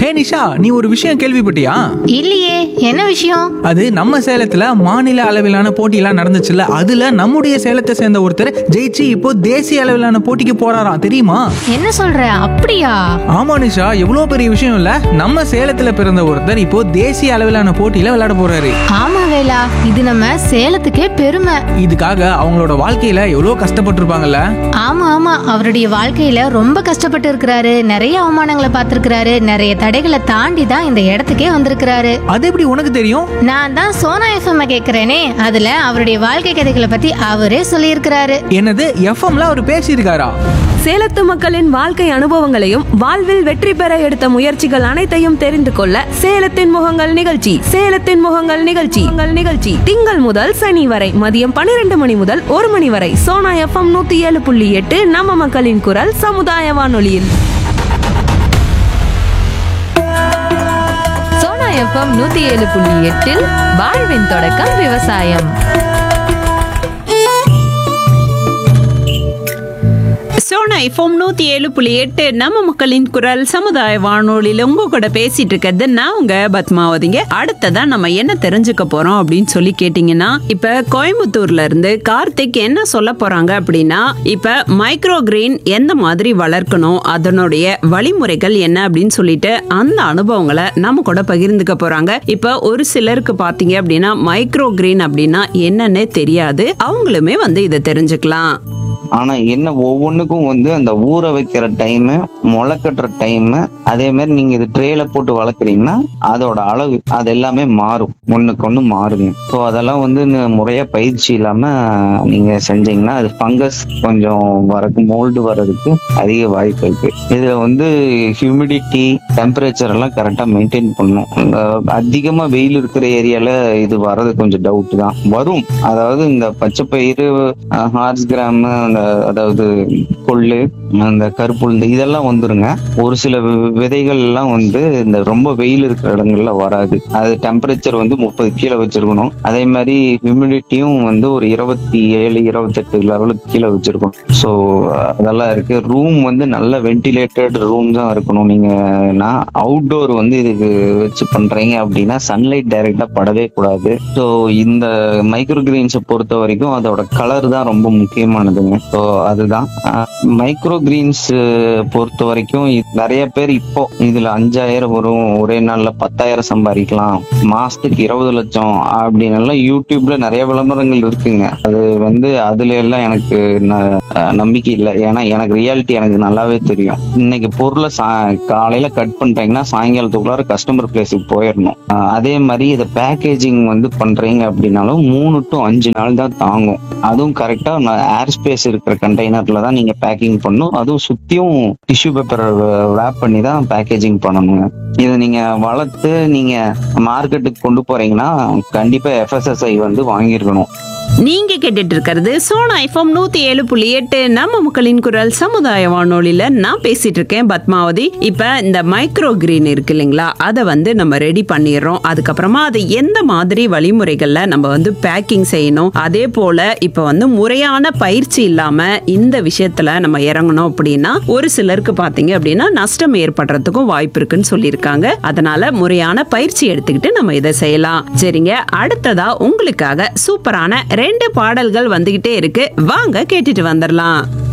ஹே நிஷா நீ ஒரு விஷயம் கேள்விப்பட்டியா இல்லையே என்ன விஷயம் அது நம்ம சேலத்துல மாநில அளவிலான போட்டியெல்லாம் நடந்துச்சுல்ல அதுல நம்முடைய சேலத்தை சேர்ந்த ஒருத்தர் ஜெயிச்சு இப்போ தேசிய அளவிலான போட்டிக்கு போறாராம் தெரியுமா என்ன சொல்ற அப்படியா ஆமா நிஷா எவ்வளோ பெரிய விஷயம் இல்ல நம்ம சேலத்துல பிறந்த ஒருத்தர் இப்போ தேசிய அளவிலான போட்டியில விளையாட போறாரு ஆமா வேலா இது நம்ம சேலத்துக்கே பெருமை இதுக்காக அவங்களோட வாழ்க்கையில எவ்வளோ கஷ்டப்பட்டிருப்பாங்கல்ல ஆமா ஆமா அவருடைய வாழ்க்கையில ரொம்ப கஷ்டப்பட்டு இருக்கிறாரு நிறைய அவமானங்களை பார்த்திருக்கிறாரு நிறைய தடைகளை தாண்டி தான் இந்த இடத்துக்கே வந்திருக்கிறாரு அது எப்படி உனக்கு தெரியும் நான் தான் சோனா எஃப்எம் கேக்குறேனே அதுல அவருடைய வாழ்க்கை கதைகளை பத்தி அவரே சொல்லியிருக்கிறாரு என்னது எஃப்எம்ல அவர் பேசியிருக்காரா சேலத்து மக்களின் வாழ்க்கை அனுபவங்களையும் வாழ்வில் வெற்றி பெற எடுத்த முயற்சிகள் அனைத்தையும் தெரிந்து கொள்ள சேலத்தின் முகங்கள் நிகழ்ச்சி சேலத்தின் முகங்கள் நிகழ்ச்சி உங்கள் நிகழ்ச்சி திங்கள் முதல் சனி வரை மதியம் பன்னிரண்டு மணி முதல் ஒரு மணி வரை சோனா எஃப்எம் நூத்தி ஏழு புள்ளி எட்டு நம்ம மக்களின் குரல் சமுதாய வானொலியில் சோனா எஃப்எம் நூத்தி ஏழு புள்ளி எட்டில் வாழ்வின் தொடக்கம் விவசாயம் சோனா எஃப்எம் நூத்தி ஏழு புள்ளி எட்டு நம்ம மக்களின் குரல் சமுதாய வானொலியில உங்க கூட பேசிட்டு இருக்கிறது நான் உங்க பத்மாவதிங்க அடுத்ததா நம்ம என்ன தெரிஞ்சுக்க போறோம் அப்படின்னு சொல்லி கேட்டீங்கன்னா இப்ப கோயம்புத்தூர்ல இருந்து கார்த்திக் என்ன சொல்ல போறாங்க அப்படின்னா இப்ப மைக்ரோ கிரீன் எந்த மாதிரி வளர்க்கணும் அதனுடைய வழிமுறைகள் என்ன அப்படின்னு சொல்லிட்டு அந்த அனுபவங்களை நம்ம கூட பகிர்ந்துக்க போறாங்க இப்ப ஒரு சிலருக்கு பாத்தீங்க அப்படின்னா மைக்ரோ கிரீன் அப்படின்னா என்னன்னே தெரியாது அவங்களுமே வந்து இதை தெரிஞ்சுக்கலாம் ஆனா என்ன ஒவ்வொன்றுக்கும் வந்து அந்த ஊற வைக்கிற டைம் முளை கட்டுற டைம் அதே மாதிரி நீங்க இது ட்ரேல போட்டு வளர்க்குறீங்கன்னா அதோட அளவு அது எல்லாமே மாறும் ஒண்ணுக்கு ஒண்ணு மாறுங்க ஸோ அதெல்லாம் வந்து நு- முறையா பயிற்சி இல்லாம நீங்க செஞ்சீங்கன்னா அது ஃபங்கஸ் கொஞ்சம் வரக்கு மோல்டு வர்றதுக்கு அதிக வாய்ப்பு இருக்கு இதுல வந்து ஹியூமிடிட்டி டெம்பரேச்சர் எல்லாம் கரெக்டா மெயின்டைன் பண்ணணும் அஹ் அதிகமா வெயில் இருக்கிற ஏரியால இது வர்றது கொஞ்சம் டவுட் தான் வரும் அதாவது இந்த பச்சை பயிறு ஹார்ஸ் கிராம் அந்த அதாவது கொள்ளு அந்த கருப்புளுந்து இதெல்லாம் வந்துருங்க ஒரு சில வி- விதைகள் எல்லாம் வந்து இந்த ரொம்ப வெயில் இருக்கிற இடங்கள்ல வராது அது டெம்பரேச்சர் வந்து முப்பது கீழே வச்சிருக்கணும் அதே மாதிரி ஹியூமிடிட்டியும் வந்து ஒரு இருபத்தி ஏழு இருபத்தெட்டு லெவலுக்கு கீழே வச்சிருக்கணும் ஸோ அதெல்லாம் இருக்கு ரூம் வந்து நல்ல வென்டிலேட்டட் ரூம் தான் இருக்கணும் நீங்க நான் அவுட்டோர் வந்து இதுக்கு வச்சு பண்றீங்க அப்படின்னா சன்லைட் டைரக்டா படவே கூடாது ஸோ இந்த மைக்ரோ கிரீன்ஸை பொறுத்த வரைக்கும் அதோட கலர் தான் ரொம்ப முக்கியமானதுங்க ஸோ அதுதான் மைக்ரோ கிரீன்ஸ் பொறுத்த வரைக்கும் இ- நிறைய பேர் இப்போ இதுல அஞ்சாயிரம் வரும் ஒரே நாள்ல பத்தாயிரம் சம்பாதிக்கலாம் மாசத்துக்கு இருபது லட்சம் அப்படின்னு எல்லாம் யூடியூப்ல நிறைய விளம்பரங்கள் இருக்குங்க அது வந்து அதுல எல்லாம் எனக்கு ந- அஹ் நம்பிக்கை இல்லை ஏன்னா எனக்கு ரியாலிட்டி எனக்கு நல்லாவே தெரியும் இன்னைக்கு பொருளை சா காலையில கட் பண்றீங்கன்னா சாயங்காலத்துக்குள்ளார கஸ்டமர் பிளேஸுக்கு போயிடணும் அஹ் அதே மாதிரி இதை பேக்கேஜிங் வந்து பண்றீங்க அப்படின்னாலும் மூணு டு அஞ்சு நாள் தான் தாங்கும் அதுவும் கரெக்டா ஏர் ஸ்பேஸ் இருக்கிற கண்டெய்னர்ல தான் நீங்க பேக்கிங் பண்ணணும் அதுவும் சுத்தியும் டிஷ்யூ பேப்பர் வேப் பண்ணி தான் பேக்கேஜிங் பண்ணணுங்க இதை நீங்க வளர்த்து நீங்க மார்க்கெட்டுக்கு கொண்டு போறீங்கன்னா கண்டிப்பா எஃப்எஸ்எஸ்ஐ வந்து வாங்கியிருக்கணும் நீங்க கேட்டுட்டு இருக்கிறது சோனா எஃப்எம் நூத்தி ஏழு புள்ளி எட்டு நம்ம மக்களின் குரல் சமுதாய வானொலியில நான் பேசிட்டு இருக்கேன் பத்மாவதி இப்ப இந்த மைக்ரோ கிரீன் இருக்கு இல்லைங்களா அதை வந்து நம்ம ரெடி பண்ணிடுறோம் அதுக்கப்புறமா அது எந்த மாதிரி வழிமுறைகள்ல நம்ம வந்து பேக்கிங் செய்யணும் அதே போல இப்ப வந்து முறையான பயிற்சி இல்லாம இந்த விஷயத்துல நம்ம இறங்கணும் அப்படின்னா ஒரு சிலருக்கு பாத்தீங்க அப்படின்னா நஷ்டம் ஏற்படுறதுக்கும் வாய்ப்பு இருக்குன்னு சொல்லியிருக்காங்க அதனால முறையான பயிற்சி எடுத்துக்கிட்டு நம்ம இதை செய்யலாம் சரிங்க அடுத்ததா உங்களுக்காக சூப்பரான ரெண்டு பாடல்கள் வந்துகிட்டே இருக்கு வாங்க கேட்டுட்டு வந்துடலாம்